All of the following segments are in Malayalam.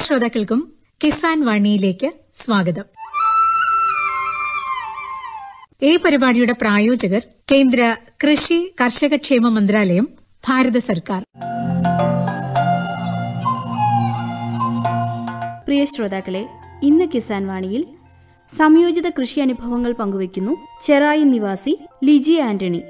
ശ്രോതാക്കൾക്കും കിസാൻ വാണിയിലേക്ക് സ്വാഗതം ഈ പരിപാടിയുടെ പ്രായോജകർ കേന്ദ്ര കൃഷി കർഷകക്ഷേമ മന്ത്രാലയം ഭാരത സർക്കാർ പ്രിയ ശ്രോതാക്കളെ ഇന്ന് കിസാൻ വാണിയിൽ സംയോജിത കൃഷി അനുഭവങ്ങൾ പങ്കുവയ്ക്കുന്നു ചെറായി നിവാസി ലിജി ആന്റണി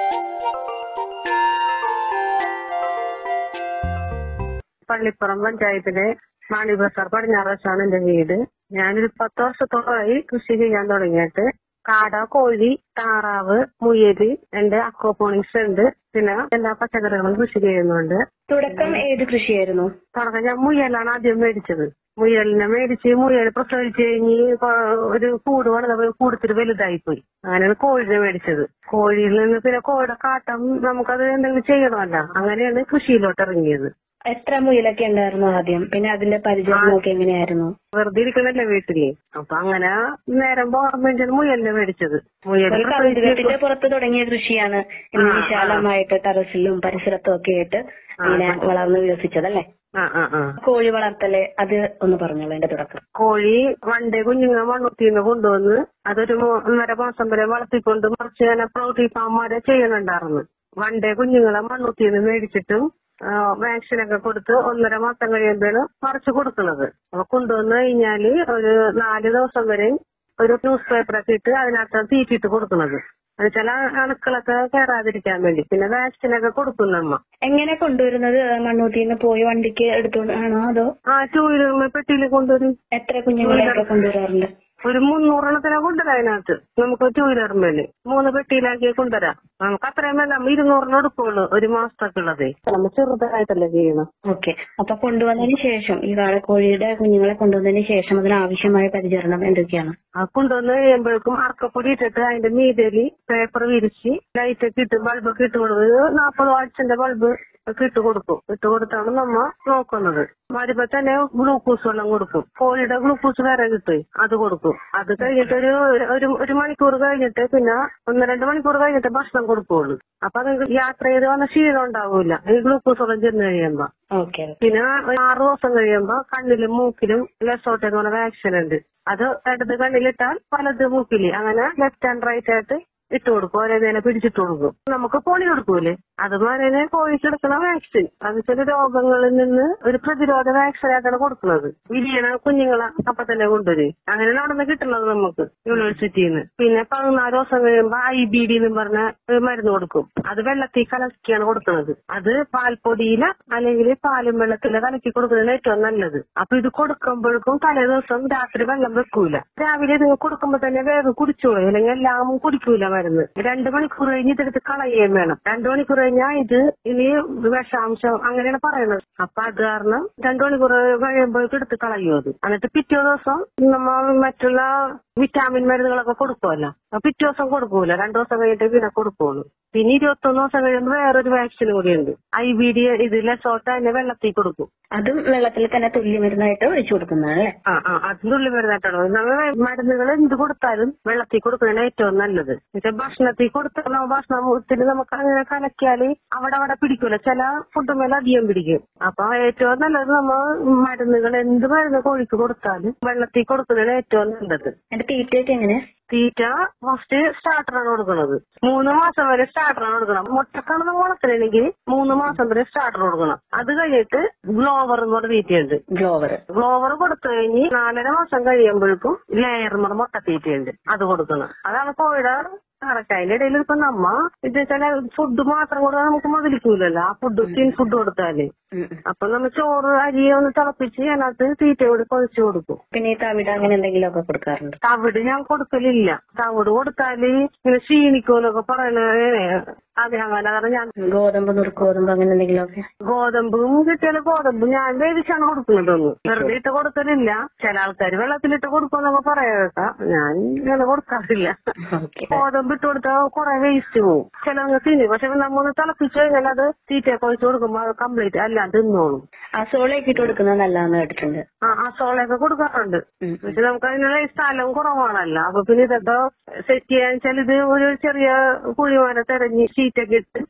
പള്ളിപ്പുറം പഞ്ചായത്തിലെ മാണി ബസാർ പടിഞ്ഞാറച്ചാണ് എന്റെ വീട് ഞാനൊരു പത്ത് വർഷത്തോളമായി കൃഷി ചെയ്യാൻ തുടങ്ങിയിട്ട് കാട കോഴി താറാവ് മുയല് എന്റെ അക്വപോണിക്സ് ഉണ്ട് പിന്നെ എല്ലാ പച്ചക്കറികളും കൃഷി ചെയ്യുന്നുണ്ട് തുടക്കം ഏത് കൃഷിയായിരുന്നു തുടക്കം ഞാൻ മുയലാണ് ആദ്യം മേടിച്ചത് മുയലിനെ മേടിച്ച് മുയൽ പ്രസവിച്ച് കഴിഞ്ഞ് കൊ- ഒരു കൂട് വളർന്നപ്പോ കൂടുതൽ വലുതായി പോയി അങ്ങനെയാണ് കോഴിനെ മേടിച്ചത് കോഴിയിൽ നിന്ന് പിന്നെ കോഴിയുടെ കാട്ടം നമുക്കത് എന്തെങ്കിലും ചെയ്യണമല്ലോ അങ്ങനെയാണ് കൃഷിയിലോട്ട് ഇറങ്ങിയത് എത്ര മുയലൊക്കെ ഉണ്ടായിരുന്നു ആദ്യം പിന്നെ അതിന്റെ പരിചരണമൊക്കെ എങ്ങനെയായിരുന്നു വെറുതെ ഇരിക്കണല്ലേ വീട്ടില് അപ്പൊ അങ്ങനെ നേരം ഓർമ്മ മുയലിനെ മേടിച്ചത് മുയൽ ഒരു കൗതുകത്തിന്റെ പുറത്ത് തുടങ്ങിയ കൃഷിയാണ് ഇന്ന് വിശാലമായിട്ട് ടെറസിലും പരിസരത്തും ഒക്കെ ആയിട്ട് അങ്ങനെ വളർന്ന് വികസിച്ചതല്ലേ ആ ആ ആ കോഴി വളർത്തല് അത് ഒന്ന് പറഞ്ഞോളൂ എന്റെ തുടക്കം കോഴി വണ്ടേ കുഞ്ഞുങ്ങൾ മണ്ണുത്തിന്ന് കൊണ്ടുവന്ന് അതൊരു മൂ- ഒന്നര മാസം വരെ വളർത്തിക്കൊണ്ട് മറിച്ച് അങ്ങനെ പ്രോട്ടീൻ ഫാം വരെ ചെയ്യുന്നുണ്ടായിരുന്നു വണ്ടേ കുഞ്ഞുങ്ങളെ മണ്ണുത്തിന്ന് മേടിച്ചിട്ടും വാക്സിൻ ഒക്കെ കൊടുത്ത് ഒന്നര മാസം കഴിയുമ്പോഴാണ് മറിച്ച് കൊടുക്കുന്നത് അപ്പൊ കൊണ്ടുവന്ന് കഴിഞ്ഞാല് ഒരു നാല് ദിവസം വരെ ഒരു ന്യൂസ് പേപ്പറൊക്കെ ഇട്ട് അതിനകത്ത് തീറ്റിട്ട് കൊടുക്കുന്നത് എന്നുവെച്ചാൽ അണുക്കളൊക്കെ കയറാതിരിക്കാൻ വേണ്ടി പിന്നെ വാക്സിനൊക്കെ കൊടുക്കും നമ്മ എങ്ങനെ കൊണ്ടുവരുന്നത് മണ്ണൂത്തിന്ന് പോയി വണ്ടിക്ക് എടുത്തോണ്ട് ആണോ അതോ ആ ടൂ വീലർ പെട്ടിയിൽ കൊണ്ടുവരും എത്ര കുഞ്ഞുങ്ങളെയൊക്കെ കൊണ്ടുവരാറുണ്ട് ഒരു മുന്നൂറെണ്ണത്തിനെ കൊണ്ടുവരാം അതിനകത്ത് നമുക്ക് ടൂ വീലറിന്മേല് മൂന്ന് പെട്ടിയിലാക്കി കൊണ്ടുവരാം നമുക്ക് അത്രയും വേണ്ട നമ്മൾ ഇരുന്നൂറിന് എടുക്കുള്ളൂ ഒരു മാസത്തേക്ക് ഉള്ളത് നമ്മൾ ചെറുതായിട്ടല്ലേ ചെയ്യണം ഓക്കെ അപ്പൊ കൊണ്ടുവന്നതിന് ശേഷം ഈ വാഴക്കോഴിയുടെ കുഞ്ഞുങ്ങളെ കൊണ്ടുവന്നതിന് ശേഷം അതിനാവശ്യമായ പരിചരണം എന്തൊക്കെയാണ് ആ കൊണ്ടുവന്ന് കഴിയുമ്പോഴേക്കും അറക്കപ്പൊടി ഇട്ടിട്ട് അതിന്റെ മീതേലി പേപ്പർ വിരിച്ച് ലൈറ്റ് ഒക്കെ ഇട്ട് ബൾബൊക്കെ ഇട്ട് കൊടുക്കും നാൽപ്പത് വാട്സിന്റെ ബൾബ് ഒക്കെ ഇട്ട് കൊടുക്കും ഇട്ട് കൊടുത്താണ് നമ്മ നോക്കുന്നത് വരുമ്പോ തന്നെ ഗ്ലൂക്കോസ് വെള്ളം കൊടുക്കും കോഴിയുടെ ഗ്ലൂക്കോസ് വേറെ കിട്ടും അത് കൊടുക്കും അത് കഴിഞ്ഞിട്ട് ഒരു ഒരു ഒരു മണിക്കൂർ കഴിഞ്ഞിട്ട് പിന്നെ ഒന്ന് രണ്ട് മണിക്കൂർ കഴിഞ്ഞിട്ട് ഭക്ഷണം കൊടുക്കുള്ളൂ അപ്പൊ അത് യാത്ര ചെയ്ത് വന്ന ക്ഷീണം ഉണ്ടാവൂല ഈ ഗ്ലൂക്കോസ് വെള്ളം ചെന്ന് കഴിയുമ്പോ ഓക്കെ പിന്നെ ഒരു ആറു ദിവസം കഴിയുമ്പോ കണ്ണിലും മൂക്കിലും ലെസോട്ട് എന്ന് പറഞ്ഞ വാക്സിൻ ഉണ്ട് അത് ഇടത് കണ്ണിലിട്ടാൽ വലത് മൂക്കില് അങ്ങനെ ലെഫ്റ്റ് ആൻഡ് റൈറ്റ് ആയിട്ട് ഇട്ട് കൊടുക്കും ഓരോ നേരം പിടിച്ചിട്ട് കൊടുക്കും നമുക്ക് പോളി കൊടുക്കൂലേ അതുപോലെ കോഴിക്ക് എടുക്കുന്ന വാക്സിൻ അത് ചില രോഗങ്ങളിൽ നിന്ന് ഒരു പ്രതിരോധ വാക്സിൻ ആയിട്ടാണ് കൊടുക്കുന്നത് വിരിയണ കുഞ്ഞുങ്ങളെ അപ്പൊ തന്നെ കൊണ്ടുവരും അങ്ങനെ നടന്ന് കിട്ടുന്നത് നമുക്ക് യൂണിവേഴ്സിറ്റിയിൽ നിന്ന് പിന്നെ പതിനാല് ദിവസം കഴിയുമ്പോ ഐ ബി ഡി എന്ന് പറഞ്ഞ ഒരു മരുന്ന് കൊടുക്കും അത് വെള്ളത്തിൽ കലക്കിയാണ് കൊടുക്കുന്നത് അത് പാൽപ്പൊടിയില അല്ലെങ്കിൽ പാലും വെള്ളത്തില കലക്കി കൊടുക്കുന്നതാണ് ഏറ്റവും നല്ലത് അപ്പൊ ഇത് കൊടുക്കുമ്പോഴേക്കും തലേ ദിവസം രാത്രി വെള്ളം വെക്കൂല രാവിലെ ഇത് കൊടുക്കുമ്പോ തന്നെ വേഗം കുടിച്ചോളൂ അല്ലെങ്കിൽ എല്ലാം കുടിക്കൂല മരുന്ന് രണ്ട് മണിക്കൂർ കഴിഞ്ഞ് ഇതെടുത്ത് കളയുകയും വേണം രണ്ട് മണിക്കൂർ കഴിഞ്ഞാൽ ഇത് ഇനി വിഷാംശം അങ്ങനെയാണ് പറയുന്നത് അപ്പൊ അത് കാരണം രണ്ടു മണിക്കൂർ കഴിയുമ്പോഴേക്കും എടുത്ത് കളയും അത് എന്നിട്ട് പിറ്റേ ദിവസം നമ്മൾ മറ്റുള്ള വിറ്റാമിൻ മരുന്നുകളൊക്കെ കൊടുക്കുമല്ലോ അപ്പൊ പിറ്റേ ദിവസം കൊടുക്കൂല രണ്ടു ദിവസം കഴിഞ്ഞിട്ട് പിന്നെ കൊടുക്കുള്ളൂ പിന്നെ ഇരുപത്തൊന്ന് ദിവസം കഴിയുമ്പോൾ വേറൊരു വാക്സിൻ കൂടിയുണ്ട് ഐ ബി ഡി ഇത് ലെസോട്ട അതിനെ വെള്ളത്തിൽ കൊടുക്കും അതും വെള്ളത്തിൽ തന്നെ തുല്യമരുന്നായിട്ട് ഒഴിച്ചു കൊടുക്കുന്നതാണ് അല്ലേ ആ ആ അതിനുള്ളിൽ വരുന്നതായിട്ടാണോ നമ്മൾ മരുന്നുകൾ എന്ത് കൊടുത്താലും വെള്ളത്തിൽ കൊടുക്കുന്നതാണ് ഏറ്റവും നല്ലത് എന്നുവെച്ചാൽ ഭക്ഷണത്തിൽ കൊടുത്താൽ നമ്മ ഭക്ഷണത്തിൽ നമുക്ക് അങ്ങനെ കലക്കിയാല് അവിടെ അവിടെ പിടിക്കൂല ചില ഫുഡ് മേലെ അധികം പിടിക്കും അപ്പൊ ഏറ്റവും നല്ലത് നമ്മ മരുന്നുകൾ എന്ത് മരുന്ന് കോഴിക്ക് കൊടുത്താലും വെള്ളത്തിൽ കൊടുക്കുന്നതാണ് ഏറ്റവും നല്ലത് എന്റെ തീറ്റയൊക്കെ എങ്ങനെ തീറ്റ ഫസ്റ്റ് സ്റ്റാർട്ടറാണ് കൊടുക്കുന്നത് മൂന്ന് മാസം വരെ സ്റ്റാർട്ടറാണ് കൊടുക്കണം മുട്ടക്കാണ് നമ്മൾ വളർത്തണമെങ്കിൽ മൂന്ന് മാസം വരെ സ്റ്റാർട്ടർ കൊടുക്കണം അത് കഴിഞ്ഞിട്ട് ഗ്ലോവർ എന്ന് പറഞ്ഞ തീറ്റയുണ്ട് ഗ്ലോവർ ഗ്ലോവർ കൊടുത്തു കഴിഞ്ഞ് നാലര മാസം കഴിയുമ്പോഴേക്കും ലെയർ എന്ന് പറഞ്ഞ മുട്ടത്തീറ്റയുണ്ട് അത് കൊടുക്കണം അതാണ് കോഴിയുടെ കറക്റ്റ് അതിന്റെ ഇടയിൽ ഇപ്പൊ നമ്മ ഇത് ചില ഫുഡ് മാത്രം കൊടുത്താൽ നമുക്ക് മുതലിക്കൂലല്ലോ ആ ഫുഡ് സ്കിൻ ഫുഡ് കൊടുത്താല് അപ്പൊ നമ്മൾ ചോറ് അരി ഒന്ന് തിളപ്പിച്ച് അതിനകത്ത് തീറ്റ കൂടി കുഴച്ച് കൊടുക്കും പിന്നെ ഈ തവിട് അങ്ങനെ എന്തെങ്കിലും ഒക്കെ കൊടുക്കാറുണ്ട് തവിട് ഞാൻ കൊടുക്കലില്ല തവിട് കൊടുത്താല് ഇങ്ങനെ ക്ഷീണിക്കുമെന്നൊക്കെ പറയണേ അതെ അങ്ങനെ കാരണം ഞാൻ ഗോതമ്പ് നുറുക്ക് ഗോതമ്പ് അങ്ങനെ എന്തെങ്കിലും ഒക്കെ ഗോതമ്പും കിട്ടിയാലും ഗോതമ്പ് ഞാൻ വേവിച്ചാണ് കൊടുക്കുന്നതൊന്നും വെറുതെ ഇട്ട് കൊടുക്കലില്ല ചില ആൾക്കാർ വെള്ളത്തിലിട്ട് കൊടുക്കുമെന്നൊക്കെ പറയാം ഞാൻ ഇങ്ങനെ കൊടുക്കാറില്ല ഓക്കെ ഗോതമ്പ് ഇട്ട് കൊടുത്താൽ കുറെ വേസ്റ്റ് പോകും ചിലവങ്ങ് തിന്നും പക്ഷെ നമ്മൊന്ന് തിളപ്പിച്ച് കഴിഞ്ഞാൽ അത് തീറ്റയൊക്കെ ഒഴിച്ച് കൊടുക്കുമ്പോൾ അത് കംപ്ലീറ്റ് എല്ലാം തിന്നോളും ആ സോളയൊക്കെ ഇട്ട് കൊടുക്കുന്നത് നല്ലതാന്ന് കേട്ടിട്ടുണ്ട് ആ ആ സോളയൊക്കെ കൊടുക്കാറുണ്ട് പക്ഷെ നമുക്ക് അതിനുള്ള സ്ഥലം കുറവാണല്ലോ അപ്പൊ പിന്നെ ഇതൊക്കെ സെറ്റ് ചെയ്യാൻ വെച്ചാൽ ഇത് ഒരു ചെറിയ കുഴിമാരെ തെരഞ്ഞ് ഷീറ്റൊക്കെ ഇട്ട്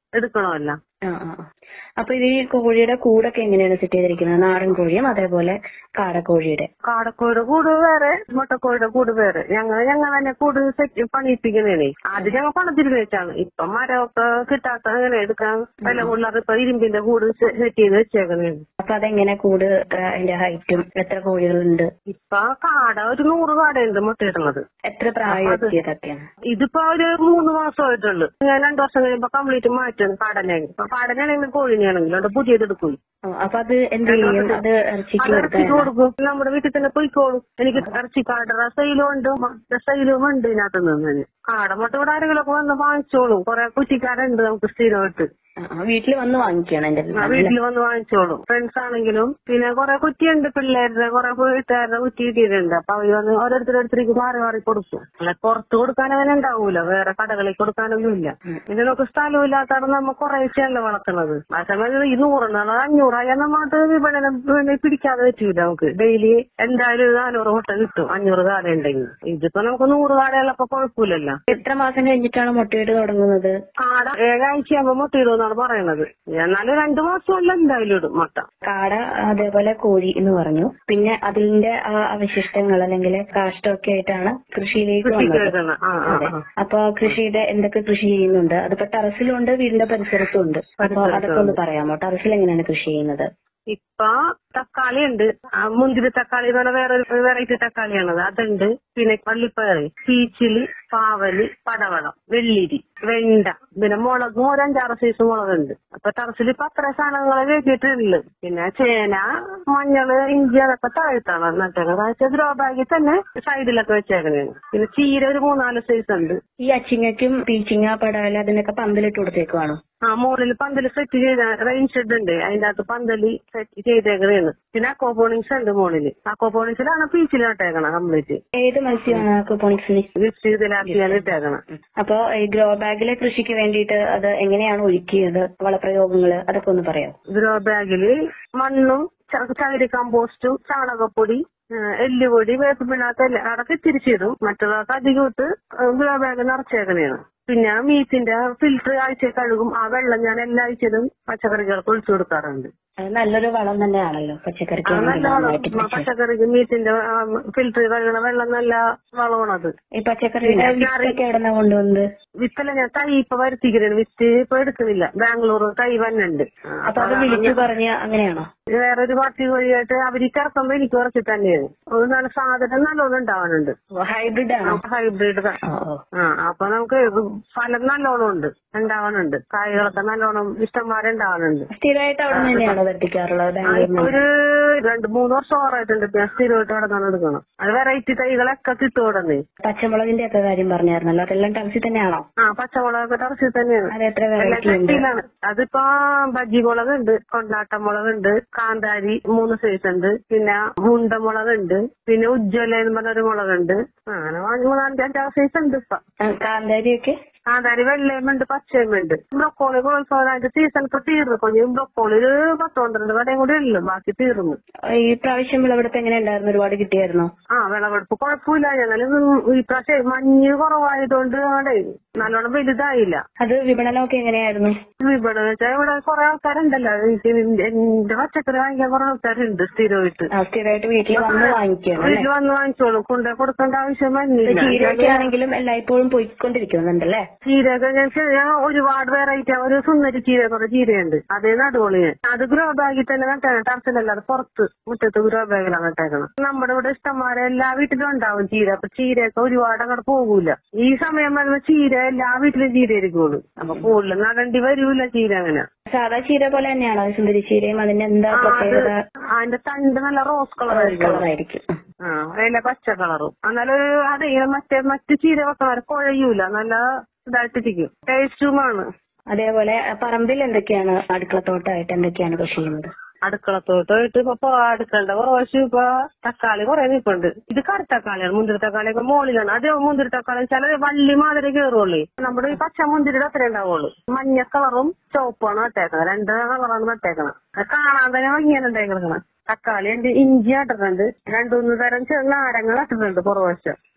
എടുക്കണമല്ല ആ ആ ആ. അപ്പൊ ഇത് ഈ കോഴിയുടെ കൂടൊക്കെ എങ്ങനെയാണ് സെറ്റ് ചെയ്തിരിക്കുന്നത് നാടൻ കോഴിയും അതേപോലെ കാടക്കോഴിയുടെ കാടക്കോഴിയുടെ കൂട് വേറെ മുട്ടക്കോഴിയുടെ കൂട് വേറെ ഞങ്ങൾ ഞങ്ങൾ തന്നെ കൂട് സെറ്റ് പണിയിപ്പിക്കുന്നതേ ആദ്യം ഞങ്ങൾ പണത്തിരുന്ന് വെച്ചാണ് ഇപ്പൊ മരമൊക്കെ കിട്ടാത്ത അങ്ങനെ എടുക്കാൻ വില കൂടുതൽ ഇപ്പൊ ഇരുമ്പിന്റെ കൂട് സെറ്റ് ചെയ്ത് വെച്ചേക്കുന്നതാണ് അപ്പൊ അതെങ്ങനെ കൂട് എത്ര അതിന്റെ ഹൈറ്റും എത്ര കോഴികളുണ്ട് ഇപ്പൊ കാട ഒരു നൂറ് കാടയുണ്ട് മുട്ടയിടുന്നത് എത്ര പ്രായം എത്തിയതൊക്കെയാണ് ഇതിപ്പോ ഒരു മൂന്ന് മാസമായിട്ടുള്ളു ഞാൻ രണ്ടു വർഷം കഴിയുമ്പോ കംപ്ലീറ്റ് മാറ്റും കാടനെയാണെങ്കിൽ ഇപ്പൊ കാടനെയാണെങ്കിലും കോഴിനെയാണെങ്കിലും അവിടെ പുതിയത് എടുക്കും ആ, അപ്പൊ അത് എന്ത് ചെയ്യും അത് ഇറച്ചിക്ക് അത് ഇറച്ചിക്ക് കൊടുക്കും നമ്മുടെ വീട്ടിൽ തന്നെ പൊയ്ക്കോളും എനിക്ക് ഇറച്ചി കാടറ സൈലും ഉണ്ട് മറ്റേ സൈലും ഉണ്ട് ഇതിനകത്ത് നിന്ന് കാടമുട്ട ഇവിടെ ആരെങ്കിലും ഒക്കെ വന്ന് വാങ്ങിച്ചോളും കുറെ കുറ്റിക്കാരുണ്ട് നമുക്ക് സ്ഥിരമായിട്ട് വീട്ടിൽ വന്ന് വാങ്ങിക്കണം എന്റെ ആ, വീട്ടിൽ വന്ന് വാങ്ങിച്ചോളും ഫ്രണ്ട്സ് ആണെങ്കിലും പിന്നെ കുറെ കുറ്റിയുണ്ട് പിള്ളേരുടെ കുറെ വീട്ടുകാരുടെ കുറ്റി കിട്ടിയിട്ടുണ്ട് അപ്പൊ അവര് വന്ന് ഓരോരുത്തരോരുത്തർക്ക് മാറി മാറി കൊടുക്കും അല്ല പുറത്ത് കൊടുക്കാൻ അങ്ങനെ ഉണ്ടാവൂല വേറെ കടകളിൽ കൊടുക്കാനൊന്നും ഇല്ല പിന്നെ നമുക്ക് സ്ഥലമില്ലാത്തതാണ് നമ്മ കുറേശ്ശല്ല വളർത്തുന്നത് ആ സമയത്ത് ഈ നൂറെണ്ണ അഞ്ഞൂറായാൽ നമ്മൾക്ക് വിപണനം പിന്നെ പിടിക്കാതെ പറ്റൂല നമുക്ക് ഡെയിലി എന്തായാലും ഒരു നാനൂറ് മുട്ട കിട്ടും അഞ്ഞൂറ് കാട ഉണ്ടെങ്കിൽ ഇതിപ്പോ നമുക്ക് നൂറ് കാടയുള്ളപ്പോ കുഴപ്പമില്ലല്ലോ എത്ര മാസം കഴിഞ്ഞിട്ടാണ് മുട്ടയിട്ട് തുടങ്ങുന്നത് കാട ഏഴാഴ്ചയാകുമ്പോ മുട്ടയിടുമെന്നാണ് പറയണത് എന്നാലും രണ്ടു മാസമല്ല എന്തായാലും ഇടും മുട്ട കാട അതേപോലെ കോഴി എന്ന് പറഞ്ഞു പിന്നെ അതിന്റെ ആ അവശിഷ്ടങ്ങൾ അല്ലെങ്കിൽ കാഷ്ടമൊക്കെ ആയിട്ടാണ് കൃഷിയിലേക്ക് കൃഷിക്ക് വന്നത് എടുക്കുന്ന ആ ആ അതെ ആ അപ്പൊ കൃഷിയുടെ എന്തൊക്കെ കൃഷി ചെയ്യുന്നുണ്ട് അതിപ്പോ ടെറസിലും ഉണ്ട് വീടിന്റെ പരിസരത്തും ഉണ്ട് അപ്പൊ അതൊക്കെ ഒന്ന് പറയാമോ ടെറസിൽ എങ്ങനെയാണ് കൃഷി ചെയ്യുന്നത് ഇപ്പൊ തക്കാളി ഉണ്ട് ആ മുന്തിരി തക്കാളി എന്ന് പറഞ്ഞ വേറെ വെറൈറ്റി തക്കാളിയാണത് അതുണ്ട് പിന്നെ പള്ളിപ്പയറ് പീച്ചില് പാവല് പടവളം വെള്ളിരി വെണ്ട പിന്നെ മുളകും ഒരു അഞ്ചാറ് സൈസ് മുളകുണ്ട് അപ്പൊ ടെറസിൽ ഇപ്പൊ അത്ര സാധനങ്ങൾ വെച്ചിട്ടുണ്ട് പിന്നെ ചേന മഞ്ഞള് ഇഞ്ചി അതൊക്കെ താഴ്ത്താണ് നട്ടേക്കുന്നത് അതായത് ഗ്രോ ബാഗിൽ തന്നെ സൈഡിലൊക്കെ വെച്ചേക്കണേണ് പിന്നെ ചീര ഒരു മൂന്നാല് സൈസ് ഉണ്ട് ഈ അച്ചിങ്ങയ്ക്കും പീച്ചിങ്ങ പടവല അതിനൊക്കെ പന്തലിട്ട് കൊടുത്തേക്കുവാണോ ആ മുകളിൽ പന്തൽ സെറ്റ് ചെയ്ത റെയിൻ ഷെഡ് ഉണ്ട് അതിന്റെ അകത്ത് പന്തല് സെറ്റ് ചെയ്തേക്കണേന്ന് പിന്നെ അക്കോപോണിക്സ് ഉണ്ട് മുകളില് അക്കോപോണിക്സിലാണ് പീച്ചിൽ നട്ടേക്കണം കംപ്ലീറ്റ് ഏത് മത്സ്യമാണ് അക്വപോണിക്സിന് വിസ്റ്റ് ഇതിലാക്കിയാണ് ഇട്ടേക്കണം അപ്പൊ ഈ ഗ്രോ ബാഗിലെ കൃഷിക്ക് വേണ്ടിയിട്ട് അത് എങ്ങനെയാണ് ഒഴുക്കിയത് വളപ്രയോഗങ്ങള് അതൊക്കെ ഒന്ന് പറയാം ഗ്രോ ബാഗില് മണ്ണും ച- ചകിരി കമ്പോസ്റ്റും ചാണകപ്പൊടി ആ, എല്ലുപൊടി വേപ്പിപ്പിണ്ണാത്ത എല്ലാം അതൊക്കെ തിരിച്ചിടും മറ്റതൊക്കെ അധികം ഇട്ട് ഗ്രോ ബാഗ് നിറച്ചേക്കണേണ് പിന്നെ മീറ്റിന്റെ ഫിൽറ്റർ ആഴ്ച കഴുകും ആ വെള്ളം ഞാൻ എല്ലാ ആഴ്ചയിലും പച്ചക്കറികൾക്ക് ഒഴിച്ചു കൊടുക്കാറുണ്ട് അത് നല്ലൊരു വളം തന്നെയാണല്ലോ പച്ചക്കറിക്ക് ആ, നല്ല വളം നന്നായിട്ട് ആ, പച്ചക്കറിക്ക് മീറ്റിന്റെ ഫിൽറ്റർ കഴുകണ വെള്ളം നല്ല വളമാണത് ഈ പച്ചക്കറിയുടെ വിത്തൊക്കെ എവിടെ കൊണ്ടുവന്നത് വിത്തല്ല ഞാൻ തൈ ഇപ്പൊ വരുത്തിக்கிறேன் വിത്ത് ഇപ്പൊ എടുക്കുന്നില്ല ബാംഗ്ലൂർ തൈ വന്നുണ്ട് അപ്പൊ അത് വിളിച്ചു പറഞ്ഞ അങ്ങനെയാണോ വേറെ ഒരു പാർട്ടി വഴിയായിട്ട് അവർക്ക് ഇറക്കുമ്പോ എനിക്ക് കുറച്ച് തന്നെയാണ് ഒരു നല്ല സാധനം നല്ലോണം ഉണ്ടാവാനുണ്ട് ഹൈബ്രിഡ് ആണോ ഹൈബ്രിഡ് ഓ, ഓ. ആ അപ്പൊ നമുക്ക് ഫലം നല്ലോണം ഉണ്ട് ഉണ്ടാവാനുണ്ട് കായ്കളൊക്കെ നല്ലോണം ഇഷ്ടംമാരെ ഉണ്ടാവാനുണ്ട് സ്ഥിരമായിട്ട് അവിടെ നിന്ന് തന്നെയാണോ വർദ്ധിക്കാറുള്ളത് ആ, ഇപ്പൊ ഒരു രണ്ട് മൂന്ന് വർഷം ഓറായിട്ടുണ്ട് ഇപ്പൊ ഞാൻ സ്ഥിരമായിട്ട് കിടക്കാൻ എടുക്കണം അത് വെറൈറ്റി തൈകളൊക്കെ കിട്ടുകൊടന്നേ പച്ചമുളകിന്റെ ഒക്കെ കാര്യം പറഞ്ഞായിരുന്നല്ലോ അതെല്ലാം ടെറസിൽ തന്നെയാണോ ആ പച്ചമുളകൊക്കെ ടെറസിൽ തന്നെയാണ് അത് എത്ര എല്ലാം വെറൈറ്റി ഉണ്ട് ചട്ടിയിലാണ് അതിപ്പോ ബജ്ജി മുളകുണ്ട് കൊണ്ടാട്ടമുളകുണ്ട് കാന്താരി മൂന്ന് സൈസ് ഉണ്ട് പിന്നെ മുണ്ടമുളകുണ്ട് പിന്നെ ഉജ്ജ്വല എന്ന് പറഞ്ഞൊരു മുളകുണ്ട് അങ്ങനെ മൂന്നാല് അഞ്ചാറ് സൈസ് ഉണ്ട് ഇപ്പൊ ആ, കാന്താരിയൊക്കെ കാന്താരി വെള്ളയുമുണ്ട് പച്ചയുമുണ്ട് ബ്രൊക്കോളി കുഴപ്പമില്ല സീസൺ ഇപ്പൊ തീർന്നു കൊഞ്ചം ബ്രൊക്കോളി ഒരു പത്ത് പന്ത്രണ്ട് കടയും കൂടി ഉള്ളു ബാക്കി തീർന്നു ഈ പ്രാവശ്യം വിളവെടുപ്പ് എങ്ങനെ ഉണ്ടായിരുന്നു ഒരുപാട് കിട്ടിയായിരുന്നോ ആ വിളവെടുപ്പ് കുഴപ്പമില്ല ഞങ്ങൾ ഈ പ്രാവശ്യം മഞ്ഞ് കുറവായതുകൊണ്ട് അവിടെ നല്ലോണം വലുതായില്ല അത് വിപണനമൊക്കെ എങ്ങനെയായിരുന്നു ഇവിടെ വെച്ചാൽ ഇവിടെ കുറെ ആൾക്കാരുണ്ടല്ലോ എനിക്ക് എന്റെ പച്ചക്കറി വാങ്ങിക്കാൻ കുറെ ആൾക്കാരുണ്ട് സ്ഥിരമായിട്ട് ആ, സ്ഥിരമായിട്ട് വീട്ടിൽ വന്ന് വാങ്ങിക്കണം അല്ലേ വീട്ടിൽ വന്ന് വാങ്ങിച്ചോളും കൊണ്ടേ കൊടുക്കേണ്ട ആവശ്യം ചീരയൊക്കെ വന്നില്ല ആണെങ്കിലും എല്ലായ്പ്പോഴും പോയിക്കൊണ്ടിരിക്കുന്നുണ്ടല്ലേ ചീരയൊക്കെ ഞാൻ ഞാൻ ഒരുപാട് വെറൈറ്റി ഒരു സുന്ദരി ചീര കുറെ ചീരയുണ്ട് അതേ നടുവോളി ഞാൻ അത് ഗ്രോ ബാഗിൽ തന്നെ നട്ടേക്കണം ടർച്ചിലല്ലാതെ പുറത്ത് മുറ്റത്ത് ഗ്രോ ബാഗിലാണ് നട്ടേക്കണം നമ്മുടെ ഇവിടെ ഇഷ്ടംമാരെ എല്ലാ വീട്ടിലും ഉണ്ടാവും ചീര അപ്പൊ ചീരയൊക്കെ ഒരുപാട് അങ്ങോട്ട് പോകൂല ഈ സമയം വരുമ്പോ ചീര എല്ലാ വീട്ടിലും ചീര ഇരിക്കുള്ളൂ അപ്പൊ കൂടുതൽ നടണ്ടി വരൂല ചീര അങ്ങനെ സാധാ ചീര പോലെ തന്നെയാണോ സുന്ദരി ചീരയും അതിന്റെ എന്താ ആ, അത് പ്രത്യേകത അതിന്റെ തണ്ട് നല്ല റോസ് കളർ ആയിരിക്കും കളറായിരിക്കും ആ അതിന്റെ പച്ച കളറും എന്നാലും അതെ ഇങ്ങനെ മറ്റേ മറ്റു ചീര വെക്കാൻ കുഴയൂല നല്ല ഇതായിട്ടിരിക്കും ടേസ്റ്റുമാണ് അതേപോലെ പറമ്പിൽ എന്തൊക്കെയാണ് അടുക്കളത്തോട്ടമായിട്ട് എന്തൊക്കെയാണ് കൃഷി ചെയ്യുന്നത് അടുക്കളത്തോട്ടായിട്ട് ഇപ്പൊ അടുക്കളുടെ പ്രാവശ്യം ഇപ്പൊ തക്കാളി കുറെ നിൽപ്പുണ്ട് ഇത് കറുത്തക്കാളിയാണ് മുന്തിരി തക്കാളിയൊക്കെ മുകളിലാണ് അതേ മുന്തിരി തക്കാളി ചില വള്ളി മാതിരി കയറുള്ളൂ നമ്മുടെ ഈ പച്ച മുന്തിരിയുടെ അത്രേ ഉണ്ടാവുള്ളൂ മഞ്ഞ കളറും ചുവപ്പാണ് നട്ടേക്കുന്നത് രണ്ട് കളറാണ് നട്ടേക്കണം അത് കാണാൻ തന്നെ ഭംഗിയാണ് ഉണ്ടായിക്കണം തക്കാളി ഉണ്ട് ഇഞ്ചി നട്ടിട്ടുണ്ട് രണ്ടു മൂന്ന് തരം ചെറു നാരങ്ങ നട്ടിട്ടുണ്ട് പുറവശം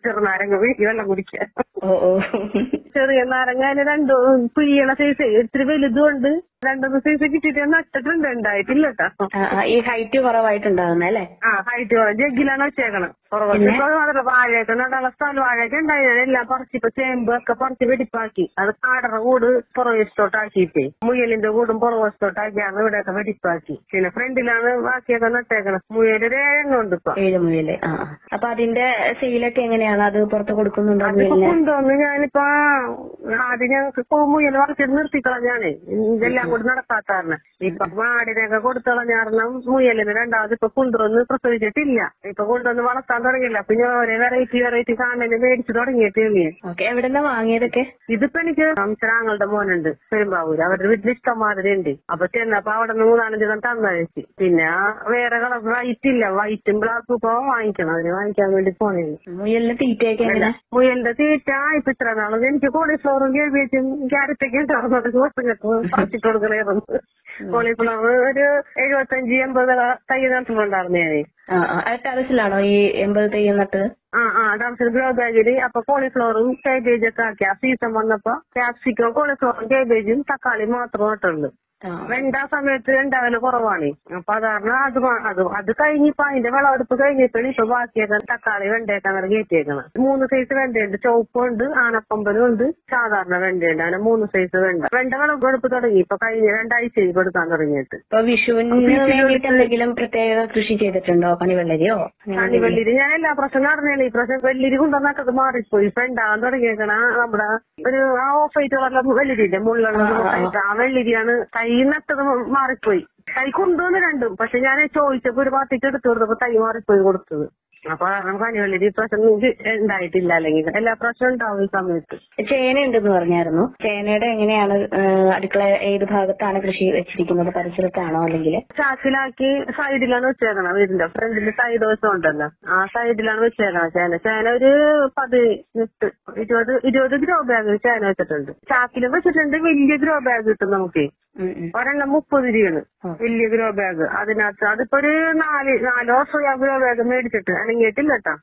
ചെറുനാരങ്ങ വീട്ടിൽ വെള്ളം കുടിക്കാൻ ഓ ഓ ചെറിയ നാരങ്ങ അതിന് രണ്ടു പിഴിയണ സൈസ് ഇത്തിരി വലുതും ഉണ്ട് രണ്ടു സൈസ് കിട്ടിയിട്ട് നട്ടിട്ടുണ്ട് ഉണ്ടായിട്ടില്ല കേട്ടോ ആ, ആ, ഈ ഹൈറ്റ് കുറവായിട്ടുണ്ടാകുന്ന അല്ലേ ആ ഹൈറ്റ് ജഗ്ഗിലാണ് വെച്ചേക്കണം പുറകോട്ട് ഇപ്പൊ അത് മാത്രമല്ല വാഴയൊക്കെ നടാനുള്ള സ്ഥലം വാഴയൊക്കെ ഉണ്ടായി എല്ലാം പറിച്ച് ഇപ്പൊ ചേമ്പ് ഒക്കെ പറിച്ച് വെടിപ്പാക്കി അത് കാടറ കൂട് പുറവശത്തോട്ടാക്കിയിട്ടേ മുയലിന്റെ കൂടും പുറവശത്തോട്ടാക്കിയാണ് ഇവിടെയൊക്കെ വെടിപ്പാക്കി പിന്നെ ഫ്രണ്ടിലാണ് ബാക്കിയൊക്കെ നട്ടേക്കണം മുയല് ഒരു ഏഴെണ്ണം ഉണ്ട് ഇപ്പൊ ഏഴ് മുയല് ആ ആ. അപ്പൊ അതിന്റെ സെയിലൊക്കെ എങ്ങനെയാണ് അത് പുറത്ത് കൊടുക്കുന്നുണ്ടോ അതിപ്പോ മുയലിനെ കൊണ്ടുവന്ന് ഞാനിപ്പോ ആദ്യം ഞങ്ങൾക്ക് ഇപ്പൊ മുയൽ വളർത്തിട്ട് നിർത്തിക്കളഞ്ഞാണ് ഇതെല്ലാം കൂടി നടക്കാത്താറിന് ഇപ്പൊ മാടിനെയൊക്കെ കൊടുത്തളഞ്ഞാരണം മുയലിന് രണ്ടാമത് ഇപ്പൊ കൊണ്ടുവന്ന് പ്രസവിച്ചിട്ടില്ല ഇപ്പൊ കൊണ്ടുവന്ന് വളർത്താൻ തുടങ്ങിയില്ല പിന്നെ ഓരോ വെറൈറ്റി വെറൈറ്റി സാധനം മേടിച്ചു തുടങ്ങിയിട്ടേ ഉള്ളൂ ഓക്കെ എവിടെന്നാ വാങ്ങിയതൊക്കെ ഇതിപ്പോ എനിക്ക് ആങ്ങളുടെ മോനുണ്ട് പെരുമ്പാവൂര് അവരുടെ വീട്ടിൽ ഇഷ്ടംമാതിരി ഉണ്ട് അപ്പൊ ചെന്നപ്പോ അവിടെ നിന്ന് മൂന്നാലഞ്ച് ദിവസം തന്നയച്ച് പിന്നെ വേറെ കളർ വൈറ്റ് ഇല്ല വൈറ്റും ബ്ലാക്കും ഇപ്പൊ വാങ്ങിക്കണം അതിന് വാങ്ങിക്കാൻ വേണ്ടി പോണേ മുയലിന് തീറ്റയൊക്കെ എങ്ങനെ മുയലിന്റെ തീറ്റ ഇപ്പൊ ഇത്ര നാളും എനിക്ക് കോളിഫ്ലവറും കേൾവിച്ചും ക്യാരറ്റൊക്കെ ഉണ്ടാവുന്നത് ദിവസങ്ങൾക്ക് പറിച്ചിട്ട് കൊടുക്കണായിരുന്നു കോളിഫ്ലവർ ഒരു എഴുപത്തഞ്ച് എൺപത് തൈ നട്ടിട്ടുണ്ടായിരുന്നു ഞാന് ആ ആ ടെറസിലാണോ ഈ എൺപത് തെയ്യം നട്ടത് ആ ആ ഡാൻസിൽ ഗ്രോ ബാഗില് അപ്പൊ കോളിഫ്ലവറും കാബേജ് ഒക്കെ ആക്കി ആ സീസൺ വന്നപ്പോ ക്യാപ്സിക്കോ കോളിഫ്ലവറും കാബേജും തക്കാളി മാത്രം നട്ടുള്ളൂ ആ വെണ്ട സമയത്ത് ഉണ്ടാവല് കുറവാണ് അപ്പൊ അത് കാരണം അത് മാ- അത് അത് കഴിഞ്ഞിപ്പോ അതിന്റെ വിളവെടുപ്പ് കഴിഞ്ഞപ്പോഴാണ് ഇപ്പൊ ബാക്കിയൊക്കെ തക്കാളി വെണ്ടയൊക്കെ അങ്ങനെ കയറ്റിയേക്കണം മൂന്ന് സൈസ് വെണ്ടയുണ്ട് ചുവപ്പുണ്ട് ആനപ്പമ്പലും ഉണ്ട് സാധാരണ വെണ്ടയുണ്ട് അങ്ങനെ മൂന്ന് സൈസ് വെണ്ട വെണ്ട വിളവെടുപ്പ് തുടങ്ങി ഇപ്പൊ കഴിഞ്ഞ രണ്ടാഴ്ച കൊടുക്കാൻ തുടങ്ങിയിട്ട് ഇപ്പൊ വിഷുവിന് വേണ്ടിയിട്ട് എന്തെങ്കിലും പ്രത്യേക കൃഷി ചെയ്തിട്ടുണ്ടോ പണിവെള്ളരിയോ അങ്ങനെ എന്തെങ്കിലും? വെള്ളിരി ഞാൻ എല്ലാ പ്രശ്നം നടന്നേനെ ഈ പ്രശ്നം വെള്ളിരി കൊണ്ടുവന്നിട്ടത് മാറിപ്പോയി ഇപ്പൊ ഉണ്ടാകാൻ തുടങ്ങിയേക്കണ നമ്മുടെ ഒരു ആ ഓഫ് വൈറ്റ് കളറിലെ വെള്ളിരിന്റെ മുള്ളുള്ള ആ വെള്ളിരിയാണ് തൈ നട്ടത് മാറിപ്പോയി തൈ കൊണ്ടുവന്ന് രണ്ടും പക്ഷെ ഞാൻ ചോദിച്ചപ്പോ ഒരു പാർട്ടിക്ക് എടുത്തു കൊടുത്തപ്പോ തൈ മാറിപ്പോയി കൊടുത്തത് അപ്പൊ കാരണം കനിവെള്ളിരി ഈ പ്രശ്നം ഉണ്ടായിട്ടില്ല അല്ലെങ്കിൽ എല്ലാ പ്രശ്നവും ഉണ്ടാവും ഈ സമയത്ത് ചേന ഉണ്ടെന്ന് പറഞ്ഞായിരുന്നു ചേനയുടെ എങ്ങനെയാണ് ആ, അടുക്കള ഏത് ഭാഗത്താണ് കൃഷി വെച്ചിരിക്കുന്നത് പരിസരത്താണോ അല്ലെങ്കിൽ ചാക്കിലാക്കി സൈഡിലാണ് വെച്ചേക്കണത് വീടിന്റെ ഫ്രണ്ടിൽ സൈഡ് വശം ഉണ്ടല്ലോ ആ സൈഡിലാണ് വെച്ചേക്കണത് ചേന ചേന ഒരു പതിനെട്ട് ഇരുപത് ഇരുപത് ഗ്രോ ബാഗ് ചേന വെച്ചിട്ടുണ്ട് ചാക്കിലും വെച്ചിട്ടുണ്ട് വലിയ ഗ്രോ ബാഗ് കിട്ടും നമുക്ക് ഒരെണ്ണം മുപ്പത് രൂപയാണ് വലിയ ഗ്രോ ബാഗ് അതിനകത്ത് അതിപ്പോ ഒരു നാല് നാല് വർഷം ആ ഗ്രോ ബാഗ് മേടിച്ചിട്ട് അനങ്ങിയിട്ടില്ല കേട്ടോ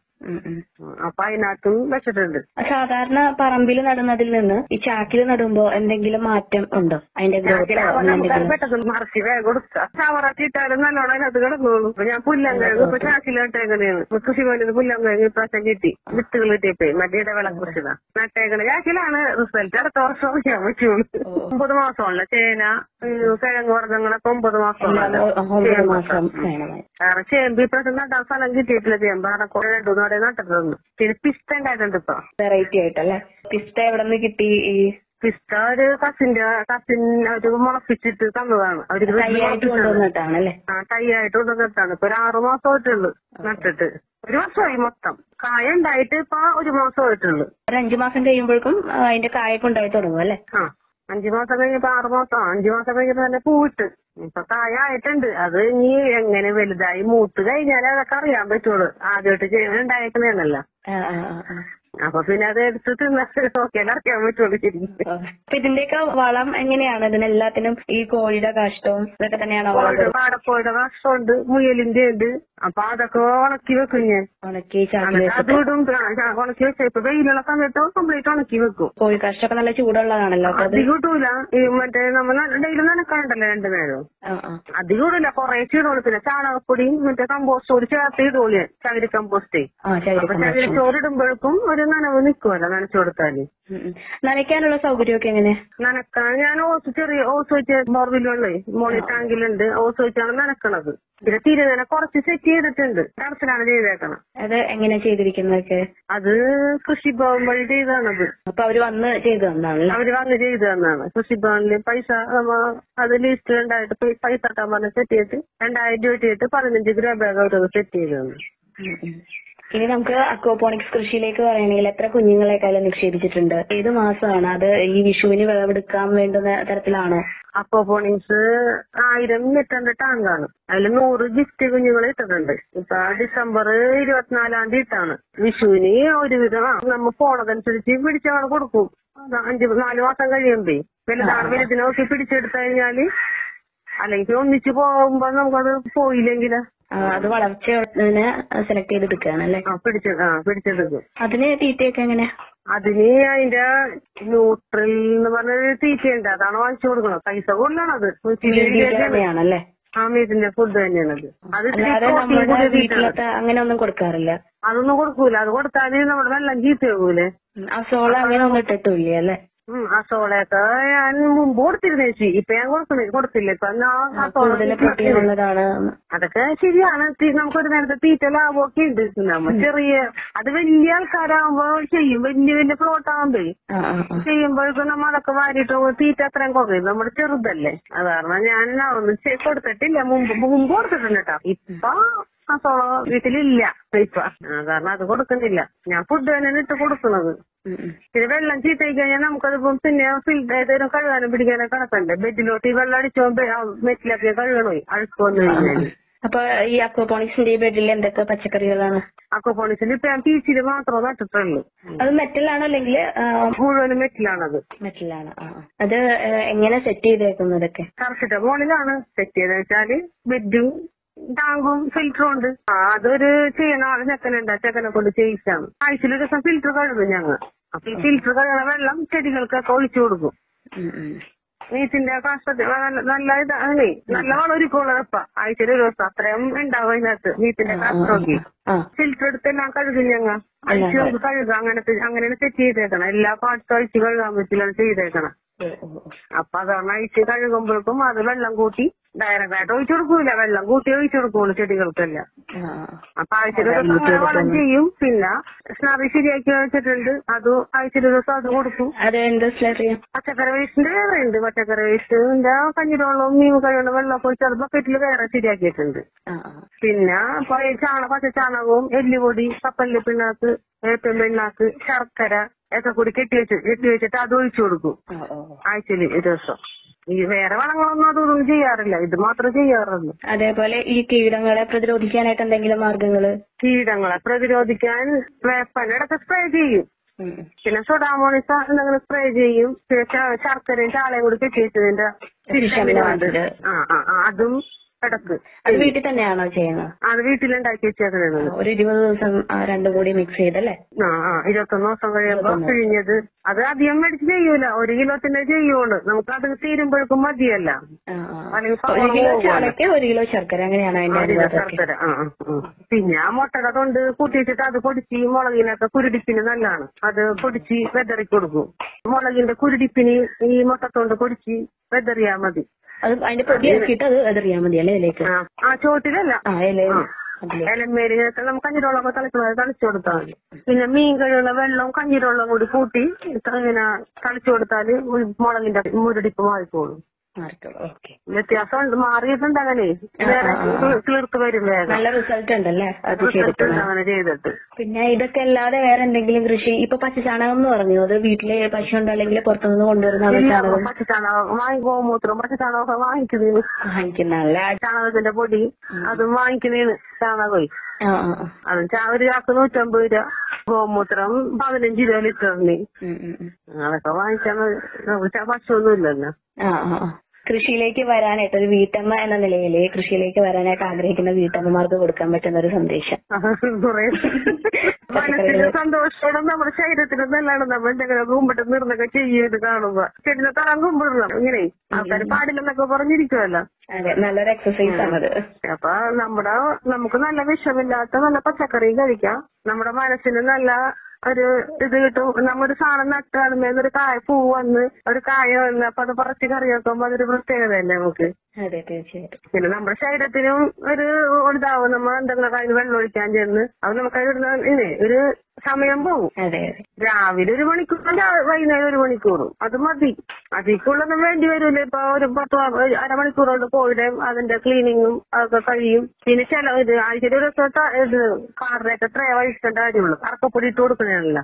അപ്പൊ അതിനകത്തും വെച്ചിട്ടുണ്ട് സാധാരണ പറമ്പിൽ നടുന്നതിൽ നിന്ന് ഈ ചാക്കിൽ നടുമ്പോ എന്തെങ്കിലും മാറ്റം ഉണ്ടോ അതിന്റെ ഗ്രോത്തോ അങ്ങനെ എന്തെങ്കിലും പെട്ടെന്ന് മറച്ച് വേഗം കൊടുക്കാം ചവറൊക്കെ ഇട്ടാലും നല്ലോണം അതിനകത്ത് കിടന്നോളൂ ഇപ്പൊ ഞാൻ പുല്ലങ്കഴങ്ങ് ഇപ്പൊ ചാക്കിലിട്ടേക്കണേണ് ഇപ്പൊ കൃഷിഭവനിൽ പുല്ലങ്കഴങ്ങ് ഇപ്രാവശ്യം കിട്ടി വിത്തുകൾ കിട്ടിയപ്പോ മറ്റേ ഇടവേള കൃഷിതാ നട്ടേക്കണ ചാക്കിലാണ് റിസൾട്ട് അടുത്ത വർഷം ചെയ്യാൻ പറ്റുള്ളൂ ഒമ്പത് മാസമുള്ള ചേന ഉം, കിഴങ്ങ് വർഗ്ഗങ്ങളൊക്കെ ഒമ്പത് മാസമുള്ള ഒമ്പത് മാസം വേണമായി കാരണം ചേമ്പ് ഇപ്രാവശ്യം നട്ടാൻ സ്ഥലം കിട്ടിയിട്ടില്ല ചേമ്പ് കാരണം കുറെ രണ്ടു നാടെ നട്ടിട്ടുണ്ട് പിന്നെ പിസ്ത ഉണ്ടായിട്ടുണ്ട് ഇപ്പൊ വെറൈറ്റി ആയിട്ടല്ലേ പിസ്ത എവിടെ നിന്ന് കിട്ടി ഈ പിസ്ത ഒരു കസിന്റെ കസിൻ അവര് മുളപ്പിച്ചിട്ട് തന്നതാണ് അവർക്ക് തൈയായിട്ട് കൊണ്ടുവന്നിട്ടാണ് അല്ലേ ആ തൈയായിട്ട് കൊണ്ടുവന്നിട്ടാണ് ഇപ്പൊ ഒരു ആറു മാസമായിട്ടുള്ളു നട്ടിട്ട് ഒരു വർഷമായി മൊത്തം കായ ഉണ്ടായിട്ട് ഇപ്പൊ ഒരു മാസമായിട്ടുള്ളു ഒരു അഞ്ചു മാസം കഴിയുമ്പോഴേക്കും ആ, അതിന്റെ കായൊക്കെ ഉണ്ടായി തുടങ്ങും അല്ലേ ആ അഞ്ചു മാസം കഴിഞ്ഞപ്പോ ആറു മാസം ആ, അഞ്ചു മാസം കഴിഞ്ഞപ്പോ തന്നെ പൂവിട്ട് ഇപ്പൊ കായ ആയിട്ടുണ്ട് അത് ഇനി എങ്ങനെ വലുതായി മൂത്ത് കഴിഞ്ഞാലേ അതൊക്കെ അറിയാൻ പറ്റുള്ളൂ ആദ്യമായിട്ട് ചെയ്യുന്നുണ്ടായേക്കണേന്നല്ലോ ആ, ആ, ആ, ആ. അപ്പൊ പിന്നെ അത് എടുത്ത് തിന്നിട്ട് നോക്കിയാലേ അറിയാൻ പറ്റുള്ളൂ ശരിക്കും അപ്പൊ ഇതിന്റെയൊക്കെ വളം എങ്ങനെയാണ് ഇതിനെല്ലാത്തിനും ഈ കോഴിയുടെ കാഷ്ടവും ഇതൊക്കെ തന്നെയാണോ വളം കൊടുക്കുന്നത്? പാടപ്പോയുടെ കഷ്ടമുണ്ട് മുയലിന്റെ ഉണ്ട് അപ്പൊ അതൊക്കെ ഉണക്കി വെക്കും ഞാൻ ഉണക്കി ചാക്കിൽ എന്നിട്ട് അത് വെച്ചിട്ട് ഇടും ആ, ചാ- ഉണക്കി വെച്ച ഇപ്പൊ വെയിലുള്ള സമയത്ത് കംപ്ലീറ്റ് ഉണക്കി വെക്കും കോഴി കാഷ്ടമൊക്കെ നല്ല ചൂടുള്ളതാണല്ലോ അപ്പൊ അത് അധികം ഇട്ടൂല ഈ മറ്റേ നമ്മൾ ഡെയിലി നനക്കാണ്ടല്ലോ രണ്ടു നേരം ആ, ആ. അധികം ഇടില്ല കുറേശ്ശെ ഇടുള്ളൂ പിന്നെ ചാണകപ്പൊടിയും മറ്റേ കമ്പോസ്റ്റ് കൂടി ചേർത്ത് ഇടുള്ളൂ ചകിരി കമ്പോസ്റ്റ് ആ ചകിരി അപ്പൊ compost. ചകിരി ചോറ് ഇടുമ്പോഴേക്കും ഒരു നനവ് നിൽക്കുമല്ലോ നനച്ചു കൊടുത്താല് ഉം, ഉം. നനയ്ക്കാനുള്ള സൗകര്യമൊക്കെ എങ്ങനെ നനക്കാൻ ഞാൻ ഓസ് ചെറിയ ഓസ് വെച്ച് ബോർവില്ലുള്ളേ മോളി ടാങ്കിലുണ്ട് ഓസ് വെച്ചാണ് നനക്കണത് പിന്നെ തിരുനന കുറച്ച് സെറ്റ് ചെയ്തിട്ടുണ്ട് ടെറസിലാണ് ചെയ്തേക്കണം അത് എങ്ങനെയാ ചെയ്തിരിക്കുന്നതൊക്കെ അത് കൃഷിഭവൻ വഴി ചെയ്താണത് അപ്പൊ അവര് വന്ന് ചെയ്തു തന്നാണല്ലേ അവര് വന്ന് ചെയ്തു തന്നാണ് കൃഷിഭവനില് പൈസ നമ്മ അത് ലിസ്റ്റ് രണ്ടായിട്ട് പൈ- പൈസ ഇട്ടാൻ പറഞ്ഞ് സെറ്റ് ചെയ്തിട്ട് രണ്ടായിരം രൂപ ഇട്ടിട്ട് പതിനഞ്ച് ഗ്രോ ബാഗ് അവരത് സെറ്റ് ചെയ്ത് തന്നു ഉം, ഉം. ഇനി നമുക്ക് അക്വാപോണിക്സ് കൃഷിയിലേക്ക് പറയുകയാണെങ്കിൽ എത്ര കുഞ്ഞുങ്ങളെയൊക്കെ അതിൽ നിക്ഷേപിച്ചിട്ടുണ്ട് ഏത് മാസമാണ് അത് ഈ വിഷുവിന് വിളവെടുക്കാൻ വേണ്ടുന്ന തരത്തിലാണോ അക്വാപോണിക്സ് ആയിരം ലിറ്ററിന്റെ ടാങ്കാണ് അതിൽ നൂറ് ഗിഫ്റ്റ് കുഞ്ഞുങ്ങൾ ഇട്ടിട്ടുണ്ട് ഇപ്പൊ ഡിസംബർ ഇരുപത്തിനാലാം തീയതി ഇട്ടാണ് വിഷുവിന് ഒരുവിധം ആ, നമ്മ പോണതനുസരിച്ച് പിടിച്ചവള് കൊടുക്കും അത് അഞ്ച് നാല് മാസം കഴിയുമ്പേ വലുതാണ് വലുതിനെ നോക്കി പിടിച്ചെടുത്തു കഴിഞ്ഞാല് അല്ലെങ്കിൽ ഒന്നിച്ച് പോകുമ്പോ നമുക്കത് പോയില്ലെങ്കില് ആ, അത് വളർച്ചനെ സെലക്ട് ചെയ്തെടുക്കുകയാണ് അല്ലേ ആ പിടിച്ചത് ആ പിടിച്ചെടുക്കും അതിന് തീറ്റയൊക്കെ എങ്ങനെയാ അതിന് അതിന്റെ ന്യൂട്രൽ എന്ന് പറഞ്ഞൊരു തീറ്റയുണ്ട് അതാണ് വാങ്ങിച്ചു കൊടുക്കണം പൈസ കൊള്ളണത് തന്നെയാണല്ലേ ആ മീറ്റിന്റെ ഫുഡ് തന്നെയാണത് അത് ഇത്തിരി അല്ലാതെ protein നമ്മുടെ കൂടിയ തീറ്റയാണ്. വീട്ടിലത്തെ അങ്ങനെ ഒന്നും കൊടുക്കാറില്ല അതൊന്നും കൊടുക്കൂല അത് കൊടുത്താല് നമ്മുടെ വെള്ളം ചീത്തയാകൂലേ അസോള അങ്ങനെ ഒന്നും ഇട്ടിട്ടില്ലേ അല്ലേ ഉം അസോളയൊക്കെ ഞാൻ മുമ്പ് കൊടുത്തിരുന്നു ചേച്ചി ഇപ്പൊ ഞാൻ കൊടുക്കുന്നില്ല കൊടുത്തില്ല ഇപ്പൊ ഞാൻ ആ, അസോള കൂടുതൽ പ്രോട്ടീൻ ഉള്ളതാണ് അതൊക്കെ ശരിയാണ് തി- നമുക്കൊരു നേരത്തെ തീറ്റ ലാഭമൊക്കെ ഉണ്ട് നമ്മ ചെറിയ അത് വലിയ ആൾക്കാരാകുമ്പോ ചെയ്യും വലിയ വലിയ പ്ലോട്ട് ആകുമ്പോ ആ ആ ആ ചെയ്യുമ്പോഴേക്കും നമ്മ അതൊക്കെ വാരിയിട്ട് തീറ്റ അത്രയും കുറയും നമ്മുടെ ചെറുതല്ലേ അത് കാരണം ഞാൻ ഒന്നും ചെയ്- കൊടുത്തിട്ടില്ല മുമ്പ് മുമ്പ് കൊടുത്തിട്ടുണ്ട് കേട്ടോ ഇപ്പൊ അസോള വീട്ടിലില്ല ഇപ്പൊ ആ, കാരണം അത് കൊടുക്കുന്നില്ല ഞാൻ ഫുഡ് തന്നെയാണ് ഇട്ട് കൊടുക്കുന്നത് ഉം, ഉം. പിന്നെ വെള്ളം ചീത്തയി കഴിഞ്ഞാൽ നമുക്കതിപ്പം പിന്നെ ഫിൽറ്റർ ഏതെങ്കിലും കഴുകാനും പിടിക്കാനും കണക്കണ്ടേ ബെഡിലോട്ട് ഈ വെള്ളം അടിച്ചോ മെറ്റിലൊക്കെ കഴുകണോ അഴുക്ക് വന്നു കഴിഞ്ഞാൽ അപ്പൊ ഈ അക്വപോണിക്സിന്റെ ഈ ബെഡിൽ എന്തൊക്കെ പച്ചക്കറികളാണ് അക്കോപോണിസിൽ ഇപ്പൊ ഞാൻ പീച്ചില് മാത്രമേ നട്ടിട്ടുള്ളൂ അത് മെറ്റലാണോ അല്ലെങ്കിൽ മുഴുവനും മെറ്റിലാണത് മെറ്റലാണ് ആ ആ. അത് ആ, എങ്ങനെ സെറ്റ് ചെയ്തേക്കുന്നതൊക്കെ കറക്റ്റ് മോളിലാണ് സെറ്റ് ചെയ്തെന്ന് വെച്ചാല് ബെഡും ടാങ്കും ഫിൽറ്ററും ഉണ്ട് ആ അതൊരു ചെയ്യണ ആള് ചെക്കനുണ്ട് ആ ചെക്കനെ കൊണ്ട് ചെയ്യിച്ചാണ് ആഴ്ചയിൽ ഒരു ദിവസം ഫിൽറ്റർ കഴുകും ഞങ്ങൾ അപ്പൊ ഈ ഫിൽറ്റർ കഴുകണ വെള്ളം ചെടികൾക്കൊക്കെ ഒഴിച്ചു കൊടുക്കും ഉം, ഉം. നീറ്റിന്റെ കാഷ്ടത്തിൽ നല്ല നല്ല ഇതാണ് നല്ല വളർക്കുള്ള വെപ്പ ആഴ്ചയിൽ ഒരു ദിവസം അത്രയും ഉണ്ടാവും അതിനകത്ത് നീറ്റിന്റെ കാഷ്ടമൊക്കെ ആ ഫിൽറ്റർ എടുത്തെല്ലാം കഴുകും ഞങ്ങൾ അഴിച്ച് നമുക്ക് കഴുകാം അങ്ങനത്തെ അങ്ങനെയാണ് സെറ്റ് ചെയ്തേക്കണം എല്ലാ പാർട്സും അഴിച്ച് കഴുകാൻ പറ്റില്ലാണ് ചെയ്തേക്കണം ഓ, ഓ, ഓ. അപ്പൊ അതാണ് അഴിച്ച് കഴുകുമ്പോഴേക്കും അത് വെള്ളം കൂട്ടി ഡയറക്റ്റ് ആയിട്ട് ഒഴിച്ചു കൊടുക്കൂല വെള്ളം കൂട്ടി ഒഴിച്ചു കൊടുക്കുള്ളൂ ചെടികൾക്കെല്ലാം ആ, ആ. അപ്പൊ ആഴ്ചയിൽ ഒരു ദിവസം അങ്ങനെ വളം ചെയ്യും പിന്നെ സ്നറി ശരിയാക്കി വെച്ചിട്ടുണ്ട് അത് ആഴ്ചയിൽ ഒരു ദിവസം അത് കൊടുക്കും അത് എന്ത് സ്ലറിയ പച്ചക്കറി വേസ്റ്റിന്റെ വേറെ ഉണ്ട് പച്ചക്കറി വേസ്റ്റിന്റെ കഞ്ഞിരവെള്ളവും മീൻ കഴിയുന്ന വെള്ളമൊക്കെ ഒഴിച്ച് അത് ബക്കറ്റിൽ വേറെ ശരിയാക്കിയിട്ടുണ്ട് ആ ആ പിന്നെ പ- ചാണ പച്ച ചാണകവും എല്ലുപൊടി കപ്പലിന്റെ പിണ്ണാക്ക് ഏത്തൻ പിണ്ണാക്ക് ശർക്കര ഒക്കെ കൂടി കെട്ടി വെച്ച് കെട്ടി വെച്ചിട്ട് അത് ഒഴിച്ചു കൊടുക്കും ഓ, ഓ, ഓ. ആഴ്ചയിൽ ഒരു ദിവസം ഈ വേറെ വളങ്ങളൊന്നും അതൊന്നും ചെയ്യാറില്ല ഇത് മാത്രമേ ചെയ്യാറുള്ളൂ അതേപോലെ ഈ കീടങ്ങളെ പ്രതിരോധിക്കാനായിട്ട് എന്തെങ്കിലും മാർഗങ്ങള് കീടങ്ങളെ പ്രതിരോധിക്കാൻ വേപ്പനടക്കം സ്പ്രേ ചെയ്യും ഉം, ഉം. പിന്നെ സൊഡാമോണിസ എന്തെങ്കിലും സ്പ്രേ ചെയ്യും പിന്നെ ശ- ശർക്കരയും ചാളയും കൂടി കെട്ടി വെച്ചതിന്റെ തിരിച്ചമിനുണ്ട് ആ ആ ആ, അതും ഇടക്ക് അത് വീട്ടിൽ തന്നെയാണോ ചെയ്യുന്നത് അത് വീട്ടിലുണ്ടാക്കി വെച്ചേക്കണത് ഒരു ഇരുപത് ദിവസം ആ, രണ്ടും കൂടി മിക്സ് ചെയ്തല്ലേ ആ ആ ഇരുപത്തൊന്ന് ദിവസം കഴിയുമ്പോ പിഴിഞ്ഞത് അത് അധികം മേടിച്ച് ചെയ്യൂല ഒരു കിലോത്തിന്റെ ചെയ്യുള്ളൂ നമുക്ക് അത് തീരുമ്പോഴേക്കും മതിയല്ല ആ, ആ. അല്ലെങ്കിൽ ഒരു കിലോ പവർ ചാളയ്ക്ക് ഒരു കിലോ ശർക്കര അങ്ങനെയാണ് അതിന്റെ ഒരു കിലോ അനുപാതമൊക്കെ ശർക്കര ആ ആ, ആ. പിന്നെ ആ മുട്ടയുടെ തൊണ്ട് കൂട്ടിച്ചിട്ട് അത് പൊടിച്ച് മുളകിനൊക്കെ കുരുടിപ്പിന് നല്ലതാണ് അത് പൊടിച്ച് വെതറി കൊടുക്കും മുളകിന്റെ കുരുടിപ്പിന് ഈ മുട്ടത്തൊണ്ട് പൊടിച്ച് വെതറിയാ മതി അത് അതിന്റെ പൊടി ആക്കിയിട്ട് അത് എതിറിയാൻ മതി അല്ലേ ഇതിലേക്ക് ആ ആ ചോട്ടിലല്ല ആ ഇലയിൽ ആ. അതില് ഇലമേലിനൊക്കെ നമുക്ക് കഞ്ഞിരവെള്ളമൊക്കെ തളിക്കുന്നത് തളിച്ചു കൊടുത്താൽ മതി പിന്നെ മീൻ കഴിയുള്ള വെള്ളവും കഞ്ഞിരവെള്ളം കൂടി കൂട്ടി ഇങ്ങനെ തളിച്ചു കൊടുത്താല് മുളകിന്റെ മുരടിപ്പ് മാറിക്കോളും മാറിക്കോളൂ ഓക്കെ വ്യത്യാസം മാറിയിട്ടുണ്ട് അങ്ങനെ വേറെ തീർത്ത് വരും വേഗം നല്ല റിസൾട്ട് ഉണ്ടല്ലേ അത് റിസൾട്ട് ചെയ്തിട്ട് ഉണ്ട് അങ്ങനെ ചെയ്തിട്ട് പിന്നെ ഇതൊക്കെ അല്ലാതെ വേറെ എന്തെങ്കിലും കൃഷി ഇപ്പൊ പച്ചച്ചാണകം എന്ന് പറഞ്ഞു അത് വീട്ടില് പശു ഉണ്ട് അല്ലെങ്കിൽ പുറത്തുനിന്ന് കൊണ്ടുവരുന്ന ആ ഇല്ല, ചാണകം പച്ചച്ചാണകം വാങ്ങി ഗോമൂത്രം പച്ചച്ചാണകമൊക്കെ വാങ്ങിക്കുന്നതിന് വാങ്ങിക്കുന്നതല്ലേ ചാണകത്തിന്റെ പൊടി അതും വാങ്ങിക്കുന്നതിന് ചാണകമേ ആ ആ ആ. അതും ചാ- ഒരു ചാക്ക് നൂറ്റമ്പത് രൂപ ഗോമൂത്രം പതിനഞ്ച് രൂപ ലിറ്ററിന് ഉം, ഉം, ഉം. അതൊക്കെ വാങ്ങിച്ചാൽ മതി. നമുക്ക് പശുവൊന്നും ഇല്ലല്ലോ ആ ആ ആ. കൃഷിയിലേക്ക് വരാനായിട്ട് ഒരു വീട്ടമ്മ എന്ന നിലയിൽ കൃഷിയിലേക്ക് വരാനായിട്ട് ആഗ്രഹിക്കുന്ന വീട്ടമ്മമാർക്ക് കൊടുക്കാൻ പറ്റുന്ന ഒരു സന്ദേശം കുറെ മനസ്സിന് സന്തോഷത്തോടെ നമ്മുടെ ശരീരത്തിന് നല്ലതാണ് നമ്മൾ എന്തെങ്കിലും കുമ്പിട്ട് നിർന്നൊക്കെ ചെയ്യത് കാണുമ്പോ ചെടിനെ തറാൻ കുമ്പിടണം ഇങ്ങനെ ആൾക്കാർ പാടില്ലെന്നൊക്കെ പറഞ്ഞിരിക്കുമല്ലോ അതെ നല്ലൊരു എക്സസൈസ് ആണത് അപ്പൊ നമ്മുടെ നമുക്ക് നല്ല വിഷമില്ലാത്ത നല്ല പച്ചക്കറി കഴിക്കാം നമ്മുടെ മനസ്സിന് നല്ല ഒരു ഇത് കിട്ടും നമ്മൊരു സാധനം നട്ട് കാണുമ്പോ ഒരു കായ പൂ വന്ന് ഒരു കായ വന്ന് അപ്പൊ അത് പറിച്ച് കറി വെക്കുമ്പോ അതൊരു പ്രത്യേകതയല്ലേ നമുക്ക് അതെ തീർച്ചയായിട്ടും പിന്നെ നമ്മുടെ ശരീരത്തിനും ഒരു ഇതാവും നമ്മൾ എന്തെങ്കിലും അതിന് വെള്ളം ഒഴിക്കാൻ ചെന്ന് അത് നമുക്ക് ഇടുന്ന ഇതേ ഒരു സമയം പോകും അതെ അതെ രാവിലെ ഒരു മണിക്കൂറും രാ- വൈകുന്നേരം ഒരു മണിക്കൂറും അത് മതി അതിക്കുള്ളൊന്നും വേണ്ടി വരൂല ഇപ്പൊ ഒരു പത്ത് വ- അരമണിക്കൂർ കൊണ്ട് പോയിട്ട് അതിന്റെ ക്ലീനിങ്ങും അതൊക്കെ കഴിയും പിന്നെ ചില ഇത് ആഴ്ചയിൽ ഒരു ദിവസം ത- ഇത് കാറിനൊക്കെ ട്രേ വഹിക്കേണ്ട കാര്യമുള്ളൂ കറക്കപ്പൊടി ഇട്ട് കൊടുക്കണല്ല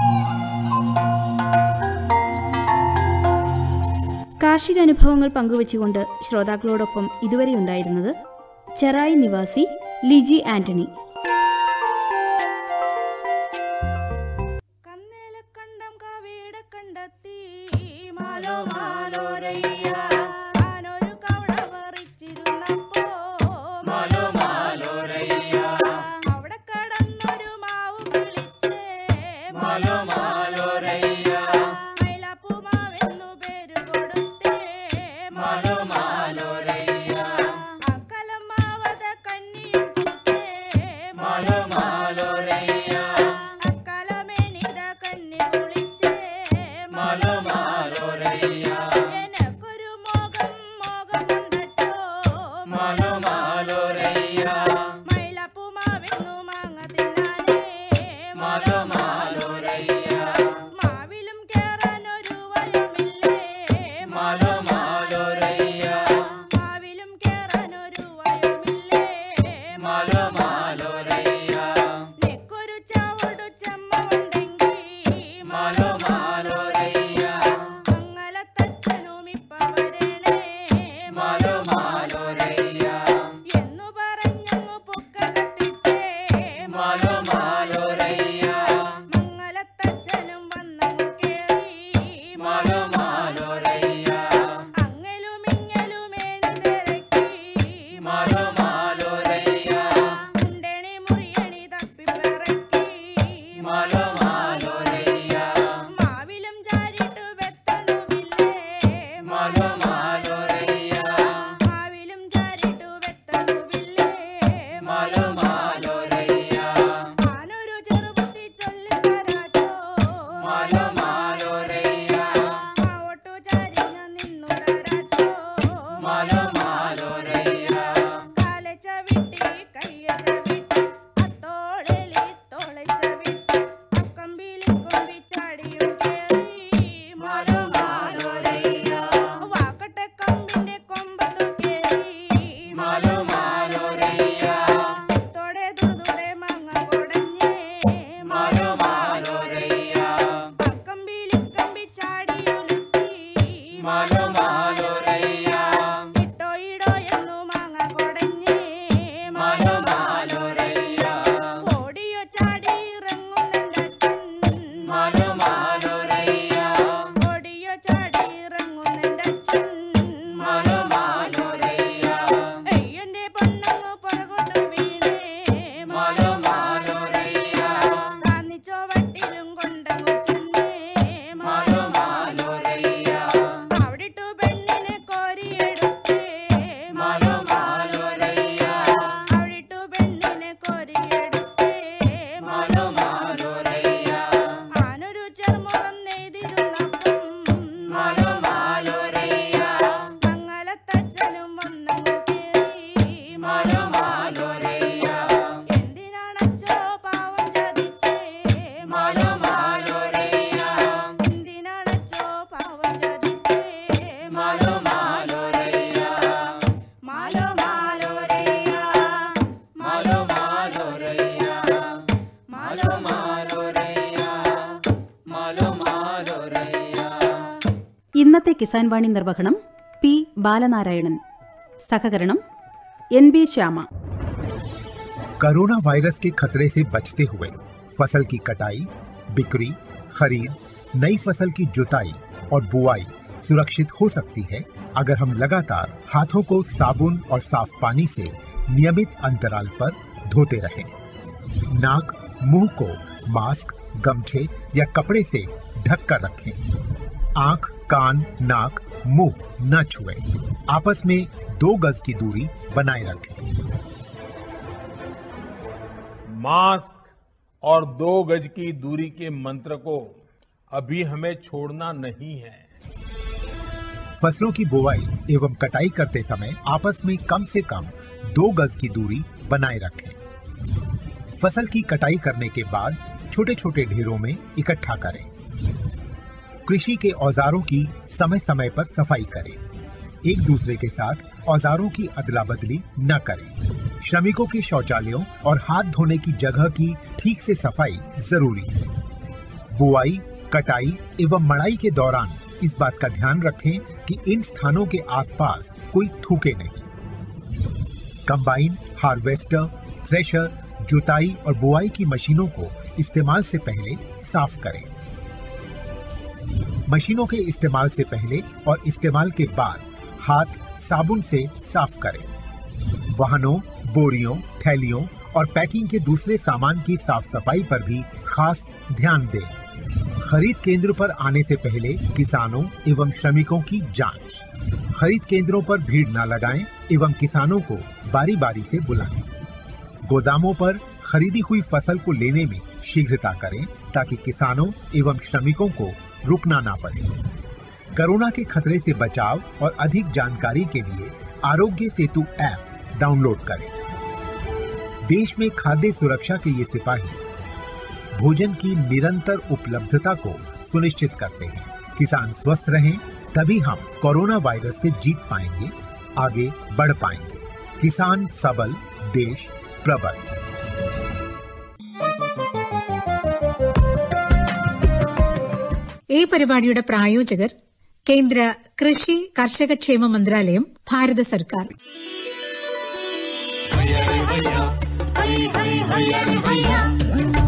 കാർഷിക അനുഭവങ്ങൾ പങ്കുവച്ചുകൊണ്ട് ശ്രോതാക്കളോടൊപ്പം ഇതുവരെ ഉണ്ടായിരുന്നത് ചെറായി നിവാസി ലിജി ആന്റണി കന്നേലക്കണ്ടം കവിട കണ്ടെത്തി മാലോ മാലോരയ്യ ഞാനൊരു കവട പറിച്ചിരുന്നപ്പോ മാലോ മാലോ ഇന്നത്തെ കിസാൻ വാണി നിർവഹണം പി ബാലനാരായണൻ സഹകരണം N B Shyama corona virus के खतरे से बचते हुए फसल की कटाई बिक्री खरीद नई फसल की जुताई और बुआई सुरक्षित हो सकती है अगर हम लगातार हाथों को साबुन और साफ पानी से नियमित अंतराल पर धोते रहें। नाक मुंह को मास्क गमछे या कपड़े से ढक कर रखें आंख कान नाक मुंह न छुएं। आपस में दो गज की दूरी बनाए रखें मास्क और दो गज की दूरी के मंत्र को अभी हमें छोड़ना नहीं है फसलों की बुवाई एवं कटाई करते समय आपस में कम से कम दो गज की दूरी बनाए रखें फसल की कटाई करने के बाद छोटे छोटे ढेरों में इकट्ठा करें कृषि के औजारों की समय समय पर सफाई करें एक दूसरे के साथ औजारों की अदला बदली न करें श्रमिकों के शौचालयों और हाथ धोने की जगह की ठीक से सफाई जरूरी है बुआई कटाई एवं मड़ाई के दौरान इस बात का ध्यान रखें कि इन स्थानों के आसपास कोई थूके नहीं कंबाइन हार्वेस्टर थ्रेशर जुताई और बुआई की मशीनों को इस्तेमाल से पहले साफ करें मशीनों के इस्तेमाल से पहले और इस्तेमाल के बाद हाथ साबुन से साफ करें वाहनों बोरियों थैलियों और पैकिंग के दूसरे सामान की साफ सफाई पर भी खास ध्यान दें खरीद केंद्र पर आने से पहले किसानों एवं श्रमिकों की जांच खरीद केंद्रों पर भीड़ न लगाएं एवं किसानों को बारी बारी से बुलाएं गोदामों पर खरीदी हुई फसल को लेने में शीघ्रता करें ताकि किसानों एवं श्रमिकों को रुकना ना पड़े कोरोना के खतरे से बचाव और अधिक जानकारी के लिए आरोग्य सेतु ऐप डाउनलोड करें देश में खाद्य सुरक्षा के ये सिपाही भोजन की निरंतर उपलब्धता को सुनिश्चित करते हैं किसान स्वस्थ रहें तभी हम कोरोना वायरस से जीत पाएंगे आगे बढ़ पाएंगे किसान सबल देश प्रबल ഈ പരിപാടിയുടെ പ്രായോജകർ കേന്ദ്ര കൃഷി കർഷകക്ഷേമ മന്ത്രാലയം ഭാരത സർക്കാർ हरी हरी भैया